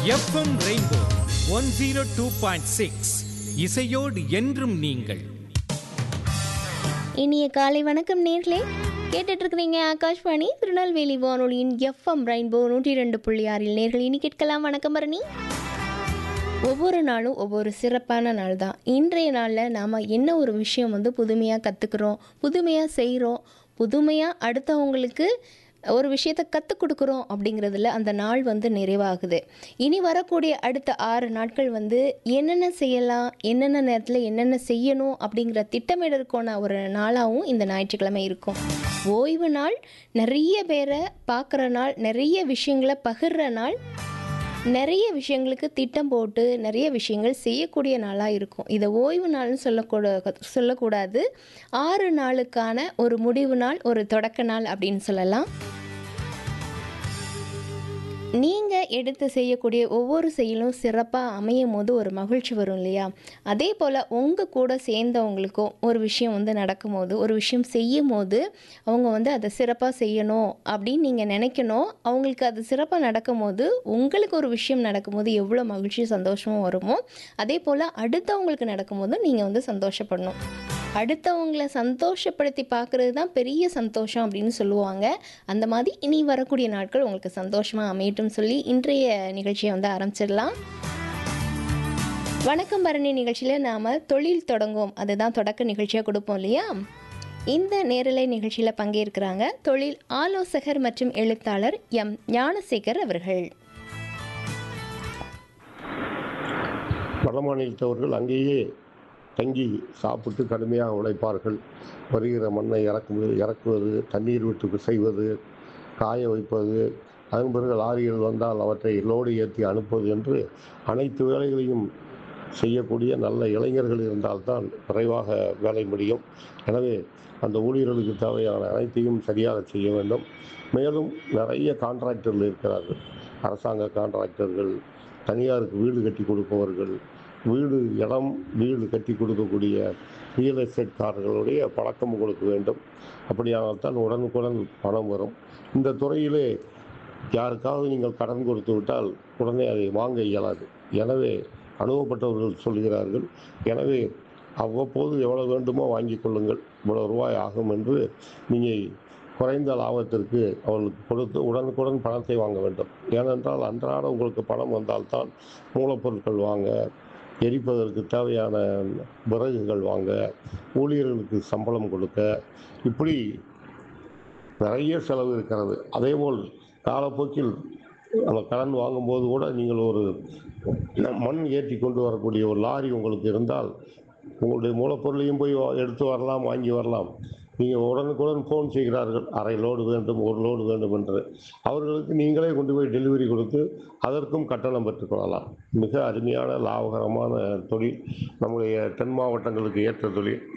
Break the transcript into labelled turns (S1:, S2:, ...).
S1: FM rainbow one zero two point six இசையோடு என்றும் நீங்கள்
S2: இனிய காலை வணக்கம் நேர்களே கேட்டுட்டு இருக்கிறீங்க ஆகாஷ்வாணி திருநெல்வேலி வானொலியின் எஃப்எம் ரெயின்போ நூற்றி ரெண்டு புள்ளி ஆறில் நேர்கள் இனி கேட்கலாம் வணக்கம் பரணி ஒவ்வொரு நாளும் ஒவ்வொரு சிறப்பான நாள் தான் இன்றைய நாளில் நாம் என்ன ஒரு விஷயம் வந்து புதுமையாக கற்றுக்குறோம் புதுமையாக செய்கிறோம் புதுமையாக அடுத்தவங்களுக்கு ஒரு விஷயத்தை கற்றுக் கொடுக்குறோம் அப்படிங்கிறதுல அந்த நாள் வந்து நிறைவாகுது இனி வரக்கூடிய அடுத்த ஆறு நாட்கள் வந்து என்னென்ன செய்யலாம் என்னென்ன நேரத்தில் என்னென்ன செய்யணும் அப்படிங்கிற திட்டமிடற்கான ஒரு நாளாகவும் இந்த ஞாயிற்றுக்கிழமை இருக்கும் ஓய்வு நாள் நிறைய பேரை பார்க்குற நாள் நிறைய விஷயங்களை பகிர்ற நாள் நிறைய விஷயங்களுக்கு திட்டம் போட்டு நிறைய விஷயங்கள் செய்யக்கூடிய நாளாக இருக்கும் இதை ஓய்வு நாள்னு சொல்லக்கூட சொல்லக்கூடாது ஆறு நாளுக்கான ஒரு முடிவு நாள் ஒரு தொடக்க நாள் அப்படின்னு சொல்லலாம் நீங்கள் எடுத்து செய்யக்கூடிய ஒவ்வொரு செயலும் சிறப்பாக அமையும் போது ஒரு மகிழ்ச்சி வரும் இல்லையா அதே போல் உங்கள் கூட சேர்ந்தவங்களுக்கும் ஒரு விஷயம் வந்து நடக்கும்போது ஒரு விஷயம் செய்யும் போது அவங்க வந்து அதை சிறப்பாக செய்யணும் அப்படின்னு நீங்கள் நினைக்கணும் அவங்களுக்கு அது சிறப்பாக நடக்கும்போது உங்களுக்கு ஒரு விஷயம் நடக்கும்போது எவ்வளோ மகிழ்ச்சி சந்தோஷமும் வருமோ அதே போல் அடுத்தவங்களுக்கு நடக்கும்போது நீங்கள் வந்து சந்தோஷப்படணும் அடுத்தவங்கள சந்தோஷப்படுத்தி பார்க்குறது தான் பெரிய சந்தோஷம் அப்படின்னு சொல்லுவாங்க அந்த மாதிரி இனி வரக்கூடிய நாட்கள் உங்களுக்கு சந்தோஷமாக அமையட்டும் சொல்லி இன்றைய நிகழ்ச்சியை வந்து ஆரம்பிச்சிடலாம் வணக்கம் பரணி நிகழ்ச்சியில் நாம் தொழில் தொடங்குவோம் அதுதான் தொடக்க நிகழ்ச்சியாக கொடுப்போம் இல்லையா இந்த நேரலை நிகழ்ச்சியில் பங்கேற்கிறாங்க தொழில் ஆலோசகர் மற்றும் எழுத்தாளர் எம் ஞானசேகர் அவர்கள்
S3: வட மாநிலத்தவர்கள் அங்கேயே தங்கி சாப்பிட்டு கடுமையாக உழைப்பார்கள் வருகிற மண்ணை இறக்குவது இறக்குவது தண்ணீர் விட்டு செய்வது காய வைப்பது அதன் பிறகு லாரிகள் வந்தால் அவற்றை லோடு ஏற்றி அனுப்புவது என்று அனைத்து வேலைகளையும் செய்யக்கூடிய நல்ல இளைஞர்கள் இருந்தால்தான் விரைவாக வேலை முடியும் எனவே அந்த ஊழியர்களுக்கு தேவையான அனைத்தையும் சரியாக செய்ய வேண்டும் மேலும் நிறைய கான்ட்ராக்டர்கள் இருக்கிறார்கள் அரசாங்க கான்ட்ராக்டர்கள் தனியாருக்கு வீடு கட்டி கொடுப்பவர்கள் வீடு இடம் வீடு கட்டி கொடுக்கக்கூடிய ரியல் எஸ்டேட்காரர்களுடைய பழக்கம் உங்களுக்கு வேண்டும் அப்படியானால்தான் உடனுக்குடன் பணம் வரும் இந்த துறையிலே யாருக்காவது நீங்கள் கடன் கொடுத்து விட்டால் உடனே அதை வாங்க இயலாது எனவே அனுபவப்பட்டவர்கள் சொல்கிறார்கள் எனவே அவ்வப்போது எவ்வளவு வேண்டுமோ வாங்கிக் கொள்ளுங்கள் இவ்வளவு ரூபாய் ஆகும் என்று நீங்கள் குறைந்த லாபத்திற்கு அவர்களுக்கு கொடுத்து உடனுக்குடன் பணத்தை வாங்க வேண்டும் ஏனென்றால் அன்றாட உங்களுக்கு பணம் வந்தால்தான் மூலப்பொருட்கள் வாங்க எரிப்பதற்கு தேவையான விறகுகள் வாங்க ஊழியர்களுக்கு சம்பளம் கொடுக்க இப்படி நிறைய செலவு இருக்கிறது அதேபோல் காலப்போக்கில் நம்ம கடன் வாங்கும்போது கூட நீங்கள் ஒரு மண் ஏற்றி கொண்டு வரக்கூடிய ஒரு லாரி உங்களுக்கு இருந்தால் உங்களுடைய மூலப்பொருளையும் போய் வா- எடுத்து வரலாம் வாங்கி வரலாம் நீங்கள் உடனுக்குடன் ஃபோன் செய்கிறார்கள் அரை லோடு வேண்டும் ஒரு லோடு வேண்டும் என்று அவர்களுக்கு நீங்களே கொண்டு போய் டெலிவரி கொடுத்து அதற்கும் கட்டணம் பெற்றுக்கொள்ளலாம் மிக அருமையான லாபகரமான தொழில் நம்முடைய தென் மாவட்டங்களுக்கு ஏற்ற தொழில்